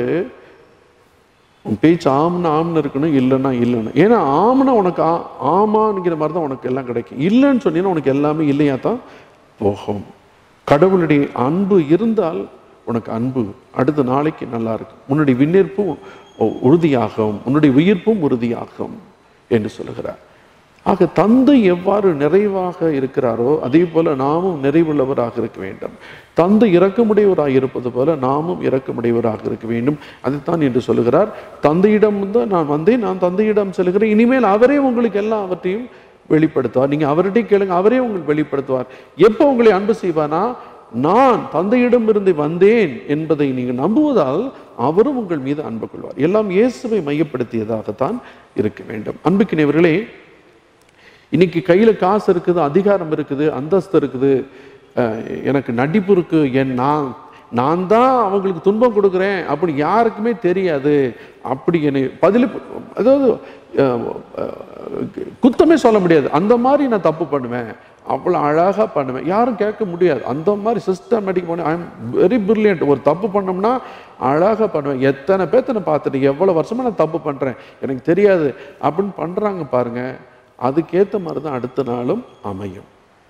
உன் பேச்சு ஆம்னா ஆம்னு இருக்கணும் இல்லைன்னா இல்லைன்னு ஏன்னா ஆம்னா உனக்கு ஆ ஆமாங்கிற மாதிரி தான் உனக்கு எல்லாம் கிடைக்கும் இல்லைன்னு சொன்னீங்கன்னா உனக்கு எல்லாமே இல்லையா தான் போகும் கடவுளுடைய அன்பு இருந்தால் உனக்கு அன்பு அடுத்த நாளைக்கு நல்லா இருக்கும் உன்னுடைய விண்ணேற்பும் உ- உறுதியாகும் உன்னுடைய உயிர்ப்பும் உறுதியாகும் என்று சொல்லுகிறார் ஆக தந்தை எவ்வாறு நிறைவாக இருக்கிறாரோ அதே போல நாமும் நிறைவுள்ளவராக இருக்க வேண்டும் தந்தை இரக்கமுடையவராக இருப்பது போல நாமும் இரக்கமுடையவராக இருக்க வேண்டும் அதைத்தான் என்று சொல்லுகிறார் தந்தையிடம் தான் நான் வந்தேன் நான் தந்தையிடம் செல்கிறேன் இனிமேல் அவரே உங்களுக்கு எல்லாவற்றையும் வெளிப்படுத்துவார் நீங்க அவர்கிட்ட கேளுங்க அவரே உங்களுக்கு வெளிப்படுத்துவார் எப்போ உங்களை அன்பு செய்வானா நான் தந்தையிடம் இருந்து வந்தேன் என்பதை நீங்க நம்புவதால் அவரும் உங்கள் மீது அன்பு கொள்வார் எல்லாம் இயேசுவை மையப்படுத்தியதாகத்தான் இருக்க வேண்டும் அன்புக்கினவர்களே இன்னைக்கு கையில காசு இருக்குது அதிகாரம் இருக்குது அந்தஸ்து இருக்குது அஹ், எனக்கு நடிப்பு இருக்கு என் நான் நான் தான் அவங்களுக்கு துன்பம் கொடுக்குறேன் அப்படி யாருக்குமே தெரியாது அப்படி என்னை பதில் அதாவது அஹ், அஹ், குத்தமே சொல்ல முடியாது அந்த மாதிரி நான் தப்பு பண்ணுவேன் அவ்வளோ அழகாக பண்ணுவேன் யாரும் கேட்க முடியாது அந்த மாதிரி சிஸ்டமேட்டிக் பண்ணி ஐ எம் வெரி பிரில்லியன்ட் ஒரு தப்பு பண்ணோம்னா அழகாக பண்ணுவேன் எத்தனை பேர்த்த நான் பார்த்துட்டேன் எவ்வளோ வருஷமா நான் தப்பு பண்ணுறேன் எனக்கு தெரியாது அப்படின்னு பண்ணுறாங்க பாருங்க அதுக்கேற்ற மாதிரி தான் அடுத்த நாளும் அமையும்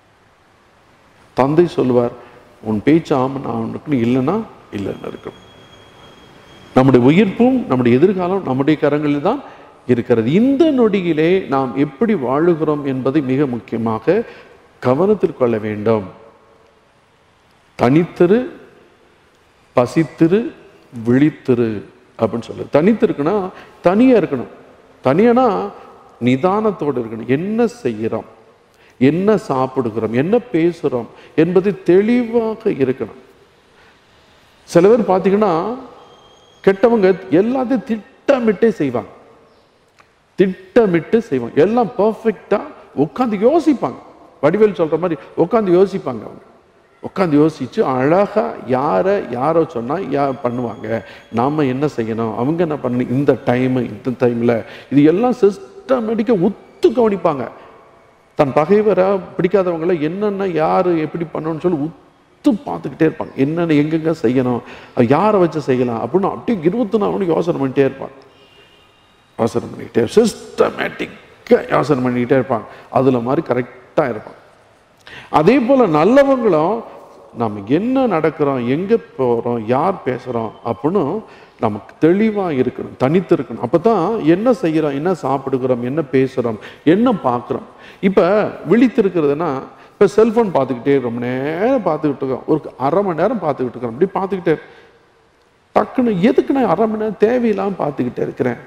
தந்தை சொல்லுவார் உன் பேச்சு ஆமன் ஆமனுக்குன்னு இல்லைன்னா இல்லைன்னு இருக்கும் நம்முடைய உயிர்ப்பும் நம்முடைய எதிர்காலம் நம்முடைய கரங்களில் தான் இருக்கிறது இந்த நொடியிலே நாம் எப்படி வாழுகிறோம் என்பதை மிக முக்கியமாக கவனத்தில் கொள்ள வேண்டும் தனித்திரு பசித்திரு விழித்திரு அப்படின்னு சொல்லு தனித்திருக்குன்னா தனியா இருக்கணும் தனியானா நிதானத்தோடு இருக்கணும் என்ன செய்கிறோம் என்ன சாப்பிடுகிறோம் என்ன பேசுகிறோம் என்பது தெளிவாக இருக்கணும் சில பேர் பார்த்தீங்கன்னா கெட்டவங்க எல்லாத்தையும் திட்டமிட்டே செய்வாங்க திட்டமிட்டு செய்வாங்க எல்லாம் பர்ஃபெக்டா உட்காந்து யோசிப்பாங்க வடிவேல் சொல்ற மாதிரி உட்காந்து யோசிப்பாங்க அவங்க உட்காந்து யோசிச்சு அழகா யாரை யாரோ சொன்னா யார் பண்ணுவாங்க நாம என்ன செய்யணும் அவங்க என்ன பண்ணணும் இந்த டைம் இந்த டைம்ல இது எல்லாம் சிஸ்டமேட்டிக்காக உத்து கவனிப்பாங்க தன் பகைவரை பிடிக்காதவங்கள என்னென்ன யார் எப்படி பண்ணணும்னு சொல்லி உத்து பார்த்துக்கிட்டே இருப்பாங்க என்னென்ன எங்கெங்க செய்யணும் அது யாரை வச்சு செய்யலாம் அப்படின்னு அப்படியே இருபத்தி நாலு மணி யோசனை பண்ணிட்டே இருப்பாங்க யோசனை பண்ணிக்கிட்டே சிஸ்டமேட்டிக்காக யோசனை பண்ணிக்கிட்டே இருப்பாங்க அதில் மாதிரி கரெக்டாக இருப்பாங்க அதே போல் நல்லவங்களும் நம்ம என்ன நடக்கிறோம் எங்கே போகிறோம் யார் பேசுகிறோம் அப்படின்னு நமக்கு தெளிவாக இருக்கணும் தனித்து இருக்கணும் அப்போ தான் என்ன செய்கிறோம் என்ன சாப்பிடுகிறோம் என்ன பேசுகிறோம் என்ன பார்க்குறோம் இப்போ விழித்திருக்கிறதுனா இப்போ செல்ஃபோன் பார்த்துக்கிட்டே ரொம்ப நேரம் பார்த்துக்கிட்டு இருக்கோம் ஒரு அரை மணி நேரம் பார்த்துக்கிட்டு இருக்கிறோம் அப்படி பார்த்துக்கிட்டே டக்குன்னு எதுக்கு நான் அரை மணி நேரம் தேவையில்லாமல் பார்த்துக்கிட்டே இருக்கிறேன்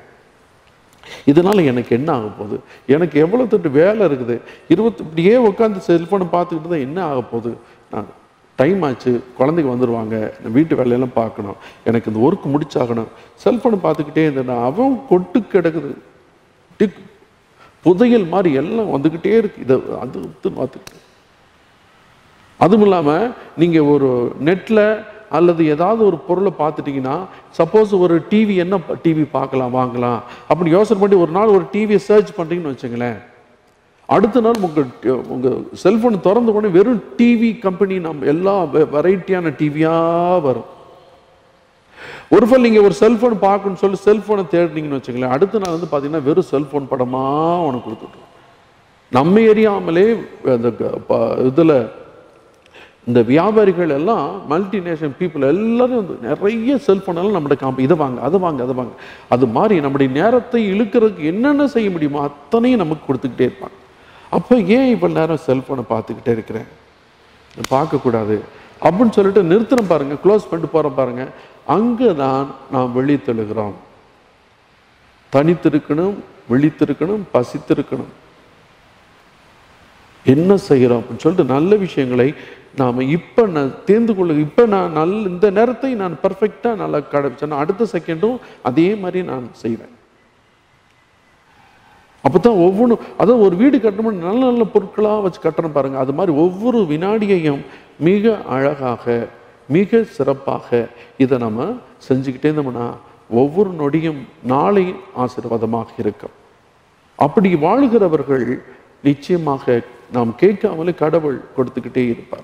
இதனால எனக்கு என்ன ஆக போகுது எனக்கு எவ்வளோ தொட்டு வேலை இருக்குது இருபத்தி இப்படியே உட்காந்து செல்ஃபோனை பார்த்துக்கிட்டு தான் என்ன ஆக போகுது நான் டைம் ஆச்சு குழந்தைங்க வந்துடுவாங்க நான் வீட்டு வேலையெல்லாம் பார்க்கணும் எனக்கு இந்த ஒர்க் முடிச்சாகணும் செல்ஃபோனை பார்த்துக்கிட்டே இருந்தேன்னா அவன் கொட்டு கிடக்குது டிக் புதையல் மாதிரி எல்லாம் வந்துக்கிட்டே இருக்கு இதை அது பார்த்துக்கிட்டு அதுவும் இல்லாமல் நீங்கள் ஒரு நெட்டில் அல்லது ஏதாவது ஒரு பொருளை பார்த்துட்டீங்கன்னா சப்போஸ் ஒரு டிவி என்ன டிவி பார்க்கலாம் வாங்கலாம் அப்படி யோசனை பண்ணி ஒரு நாள் ஒரு டிவியை சர்ச் பண்ணுறீங்கன்னு வச்சுங்களேன் அடுத்த நாள் உங்கள் உங்கள் செல்ஃபோன் திறந்த உடனே வெறும் டிவி கம்பெனி நம்ம எல்லா வெரைட்டியான டிவியாக வரும் ஒரு ஃபல் நீங்கள் ஒரு செல்ஃபோன் பார்க்கணும்னு சொல்லி செல்ஃபோனை தேடினீங்கன்னு வச்சுங்களேன் அடுத்த நாள் வந்து பார்த்தீங்கன்னா வெறும் செல்ஃபோன் படமாக உனக்கு கொடுத்துட்ரும் நம்ம எரியாமலே அந்த இதில் இந்த வியாபாரிகள் எல்லாம் மல்டிநேஷனல் பீப்புள் எல்லாரும் வந்து நிறைய செல்ஃபோன் எல்லாம் நம்மகிட்ட காம்பி இதை வாங்க அதை வாங்க அதை வாங்க அது மாதிரி நம்முடைய நேரத்தை இழுக்கிறதுக்கு என்னென்ன செய்ய முடியுமோ அத்தனையும் நமக்கு கொடுத்துக்கிட்டே இருப்பாங்க அப்போ ஏன் இவ்வளோ நேரம் செல்ஃபோனை பார்த்துக்கிட்டே இருக்கிறேன் இதை பார்க்கக்கூடாது அப்படின்னு சொல்லிட்டு நிறுத்துறோம் பாருங்க க்ளோஸ் பண்ணிட்டு போகிறோம் பாருங்க அங்கே தான் நாம் விழித்தெழுகிறோம் தனித்திருக்கணும் விழித்திருக்கணும் பசித்திருக்கணும் என்ன செய்கிறோம் அப்படின்னு சொல்லிட்டு நல்ல விஷயங்களை நாம் இப்போ நான் தேர்ந்து கொள்ள இப்போ நான் நல்ல இந்த நேரத்தை நான் பர்ஃபெக்டாக நல்லா கடைச்சேன்னா அடுத்த செகண்டும் அதே மாதிரி நான் செய்வேன் அப்போ தான் ஒவ்வொன்றும் அதான் ஒரு வீடு கட்டணும் நல்ல நல்ல பொருட்களாக வச்சு கட்டணும் பாருங்க அது மாதிரி ஒவ்வொரு வினாடியையும் மிக அழகாக மிக சிறப்பாக இதை நம்ம செஞ்சுக்கிட்டே இருந்தோம்னா ஒவ்வொரு நொடியும் நாளை ஆசீர்வாதமாக இருக்கும் அப்படி வாழுகிறவர்கள் நிச்சயமாக நாம் கேட்காமலே கடவுள் கொடுத்துக்கிட்டே இருப்பார்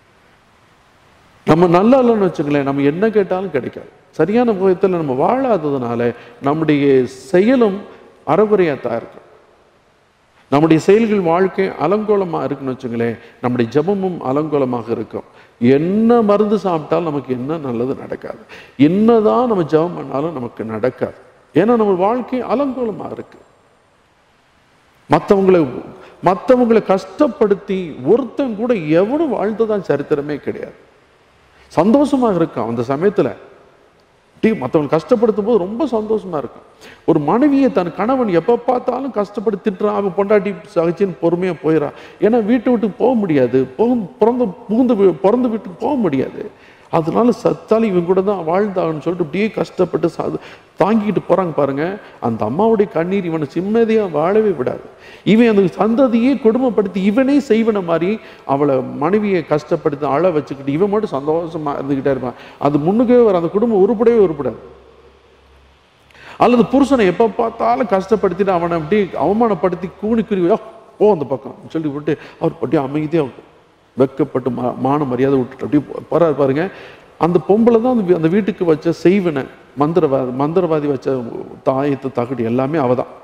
நம்ம நல்லா இல்லைன்னு வச்சுங்களேன் நம்ம என்ன கேட்டாலும் கிடைக்காது சரியான விதத்தில் நம்ம வாழாததுனால நம்முடைய செயலும் அறகுறையாக தான் இருக்கும் நம்முடைய செயல்கள் வாழ்க்கை அலங்கோலமாக இருக்குன்னு வச்சுங்களேன் நம்முடைய ஜபமும் அலங்கோலமாக இருக்கும் என்ன மருந்து சாப்பிட்டாலும் நமக்கு என்ன நல்லது நடக்காது என்னதான் நம்ம ஜபம் பண்ணாலும் நமக்கு நடக்காது ஏன்னா நம்ம வாழ்க்கை அலங்கோலமாக இருக்கு மற்றவங்களை மற்றவங்களை கஷ்டப்படுத்தி ஒருத்தன் கூட எவனும் வாழ்ந்ததான் சரித்திரமே கிடையாது சந்தோஷமாக இருக்கான் அந்த சமயத்தில் மற்றவங்க கஷ்டப்படுத்தும் போது ரொம்ப சந்தோஷமா இருக்கும் ஒரு மனைவியை தன் கணவன் எப்போ பார்த்தாலும் கஷ்டப்பட்டு திட்டுறான் அவன் பொண்டாட்டி சகிச்சின்னு பொறுமையாக போயிடறான் ஏன்னா வீட்டை விட்டு போக முடியாது போகும் பிறந்த புகுந்து வீ- பிறந்த வீட்டுக்கு போக முடியாது அதனால சத்தாலும் இவன் கூட தான் வாழ்ந்தாகன்னு சொல்லிட்டு இப்படியே கஷ்டப்பட்டு சா- தாங்கிக்கிட்டு போறாங்க பாருங்க அந்த அம்மாவுடைய கண்ணீர் இவனை சிம்மதியாக வாழவே விடாது இவன் அந்த சந்ததியே கொடுமைப்படுத்தி இவனே செய்வன மாதிரி அவளை மனைவியை கஷ்டப்படுத்தி அழ வச்சுக்கிட்டு இவன் மட்டும் சந்தோஷமா இருந்துக்கிட்டே இருப்பான் அது முன்னுக்கே வர அந்த குடும்பம் உருப்படவே உருப்படாது அல்லது புருஷனை எப்போ பார்த்தாலும் கஷ்டப்படுத்திட்டு அவனை அப்படி அவமானப்படுத்தி கூணி குருவி போ அந்த பக்கம் சொல்லி விட்டு அவர் பட்டி அமைதியாக வெக்கப்பட்டு மா மான மரியாதை விட்டுட்டு அப்படியே போ- போறாரு பாருங்க அந்த பொம்பளை தான் அந்த வீ- அந்த வீட்டுக்கு வச்ச செய்வனை மந்திரவாதி மந்திரவாதி வச்ச தாயத்து தகடு எல்லாமே அவ தான்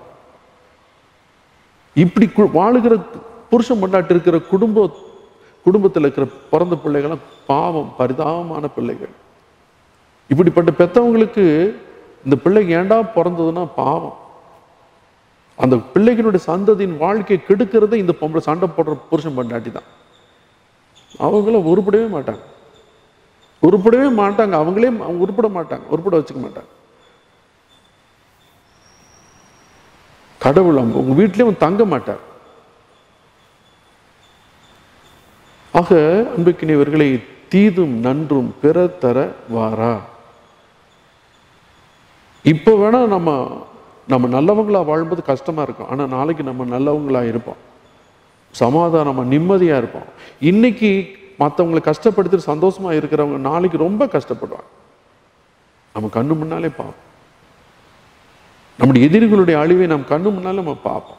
இப்படி கு- வாழுகிற புருஷன் பொண்டாட்டி இருக்கிற குடும்ப குடும்பத்தில் இருக்கிற பிறந்த பிள்ளைகள்லாம் பாவம் பரிதாபமான பிள்ளைகள் இப்படிப்பட்ட பெத்தவங்களுக்கு இந்த பிள்ளை ஏன்டா பிறந்ததுன்னா பாவம் அந்த பிள்ளைகளுடைய சந்ததியின் வாழ்க்கையை கெடுக்கிறதே இந்த பொம்பளை சண்டை போடுற புருஷன் பொண்டாட்டி தான் அவங்கள உருப்படவே மாட்டாங்க உருப்படவே மாட்டாங்க அவங்களே அவங்க உருப்பட மாட்டாங்க உருப்பட வச்சுக்க மாட்டாங்க கடவுள் அவங்க உங்க வீட்லயும் தங்க மாட்டார் ஆக அன்புக்கினியவர்களை தீதும் நன்றும் பிற தர வாரா இப்போ வேணா நம்ம நம்ம நல்லவங்களா வாழும்போது கஷ்டமா இருக்கும் ஆனா நாளைக்கு நம்ம நல்லவங்களா இருப்போம் சமாதானமா நிம்மதியா இருப்போம் இன்னைக்கு மற்றவங்களை கஷ்டப்படுத்திட்டு சந்தோஷமா இருக்கிறவங்க நாளைக்கு ரொம்ப கஷ்டப்படுவாங்க நம்ம கண்ணு முன்னாலே பார்ப்போம் நம்முடைய எதிரிகளுடைய அழிவை நாம் கண்ணு முன்னாலே நம்ம பார்ப்போம்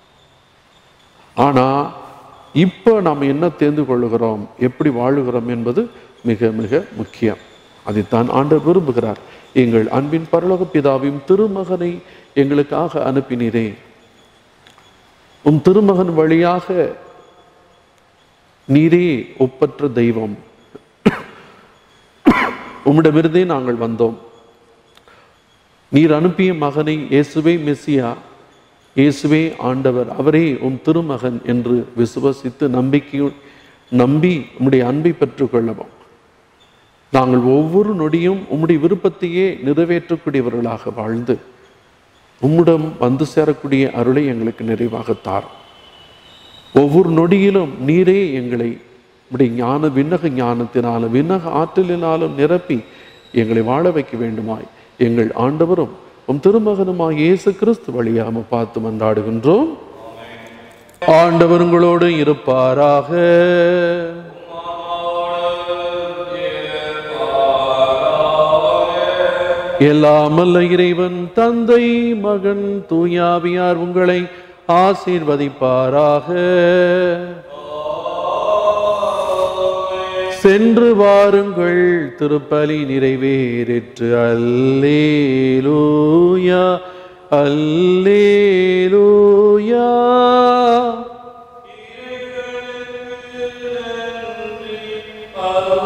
ஆனா இப்போ நாம் என்ன தேர்ந்து கொள்ளுகிறோம் எப்படி வாழுகிறோம் என்பது மிக மிக முக்கியம் அதைத்தான் ஆண்டவர் விரும்புகிறார் எங்கள் அன்பின் பரலோக பிதாவையும் திருமகனை எங்களுக்காக அனுப்பினீரே உம் திருமகன் வழியாக நீரே ஒப்பற்ற தெய்வம் உம்மிடமிருந்தே நாங்கள் வந்தோம் நீர் அனுப்பிய மகனை இயேசுவே மெஸ்ஸியா இயேசுவே ஆண்டவர் அவரே உம் திருமகன் என்று விசுவசித்து நம்பிக்கையு நம்பி உம்முடைய அன்பை பெற்றுக்கொள்ளவும் நாங்கள் ஒவ்வொரு நொடியும் உம்முடைய விருப்பத்தையே நிறைவேற்றக்கூடியவர்களாக வாழ்ந்து உம்மிடம் வந்து சேரக்கூடிய அருளை எங்களுக்கு நிறைவாக தாரும் ஒவ்வொரு நொடியிலும் நீரே எங்களை உடைய ஞான விண்ணக ஞானத்தினாலும் விண்ணக ஆற்றலினாலும் நிரப்பி எங்களை வாழ வைக்க வேண்டுமாய் எங்கள் ஆண்டவரும் உம் திருமகனுமாய் இயேசு கிறிஸ்து வழியாம பார்த்து மன்றாடுகின்றோம் ஆண்டவர் உங்களோடு இருப்பாராக எல்லாமல்ல இறைவன் தந்தை மகன் தூயாவியார் உங்களை ஆசீர்வதிப்பாராக சென்று வாருங்கள் திருப்பலி நிறைவேறிற்று அல்லேலூயா அல்லேலூயா Alleluia.